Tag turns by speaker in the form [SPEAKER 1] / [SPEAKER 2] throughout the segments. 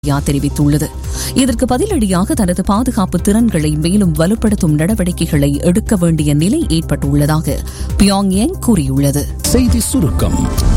[SPEAKER 1] India தெரிவித்துள்ளது இதற்கு பதிலடியாக தனது பாதுகாப்பு திறன்களை மேலும் வலுப்படுத்தும் நடவடிக்கைகளை எடுக்க வேண்டிய நிலை ஏற்பட்டுள்ளதாக பியாங்யாங் கூறியுள்ளது
[SPEAKER 2] செய்தி சுருக்கம்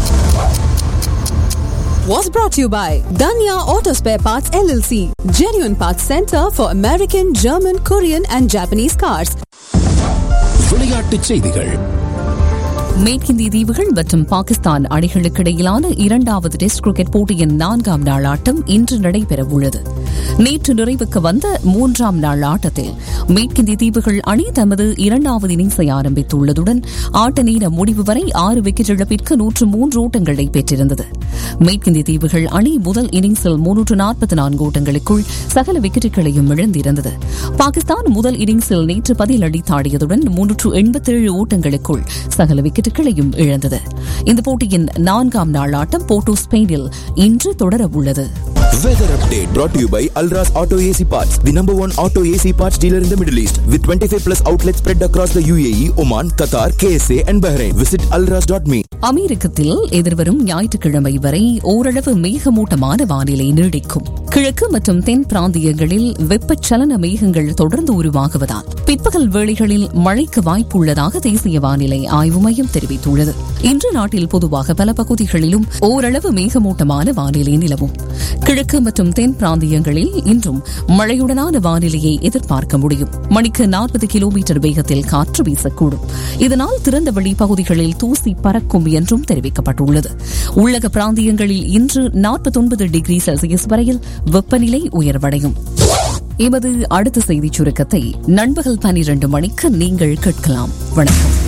[SPEAKER 3] was brought to you by Danya Auto Spare Parts LLC, genuine parts center for American, German, Korean, and Japanese cars.
[SPEAKER 2] விளையாட்டுச் செய்திகள்
[SPEAKER 1] மேற்கிந்திய தீவுகள் மற்றும் பாகிஸ்தான் அணிகளுக்கு இடையிலான இரண்டாவது டெஸ்ட் கிரிக்கெட் போட்டியின் நான்காம் நாள் ஆட்டம் இன்று நடைபெறவுள்ளது நேற்று நிறைவுக்கு வந்த மூன்றாம் நாள் ஆட்டத்தில் மேற்கிந்திய தீவுகள் அணி தமது இரண்டாவது இன்னிங்ஸை ஆரம்பித்துள்ளதுடன் ஆட்ட நேர முடிவு வரை ஆறு விக்கெட் இழப்பிற்கு நூற்று மூன்று ஓட்டங்களை பெற்றிருந்தது மேற்கிந்திய தீவுகள் அணி முதல் இன்னிங்ஸில் முன்னூற்று நாற்பத்தி நான்கு ஓட்டங்களுக்குள் சகல விக்கெட்டுகளையும் இழந்திருந்தது பாகிஸ்தான் முதல் இன்னிங்ஸில் நேற்று பதிலடித்தாடியதுடன் முன்னூற்று எண்பத்தேழு ஓட்டங்களுக்குள் சகல விக்கெட்டுகளையும் இழந்தது இந்த போட்டியின் நான்காம் நாள் ஆட்டம் போர்ட்டோ ஸ்பெயினில் இன்று தொடரவுள்ளது
[SPEAKER 4] Weather update brought to you by Alras Auto AC Parts, the number one auto AC parts dealer in the Middle East, with 25 plus outlets spread across the UAE, Oman, Qatar, KSA, and Bahrain. Visit alras.me.
[SPEAKER 1] அமெரிக்கத்தில் எதிர்வரும் ஞாயிற்றுக்கிழமை வரை ஓரளவு மேகமூட்டமான வானிலை நீடிக்கும் கிழக்கு மற்றும் தென் பிராந்தியங்களில் வெப்பச்சலன மேகங்கள் தொடர்ந்து உருவாகுவதால் பிற்பகல் வேளைகளில் மழைக்கு வாய்ப்புள்ளதாக தேசிய வானிலை ஆய்வு மையம் தெரிவித்துள்ளது இன்று நாட்டில் பொதுவாக பல பகுதிகளிலும் ஓரளவு மேகமூட்டமான வானிலை நிலவும் கிழக்கு மற்றும் தென் பிராந்தியங்களில் இன்றும் மழையுடனான வானிலையை எதிர்பார்க்க முடியும் மணிக்கு நாற்பது கிலோமீட்டர் வேகத்தில் காற்று வீசக்கூடும் இதனால் திறந்தவெளி பகுதிகளில் தூசி பறக்கும் என்றும் தெரிவிக்கப்பட்டுள்ளது உள்ளக பிராந்தியங்களில் இன்று நாற்பத்தொன்பது டிகிரி செல்சியஸ் வரையில் வெப்பநிலை உயர்வடையும் எமது அடுத்த செய்திச் சுருக்கத்தை நண்பகல் பனிரண்டு மணிக்கு நீங்கள் கேட்கலாம் வணக்கம்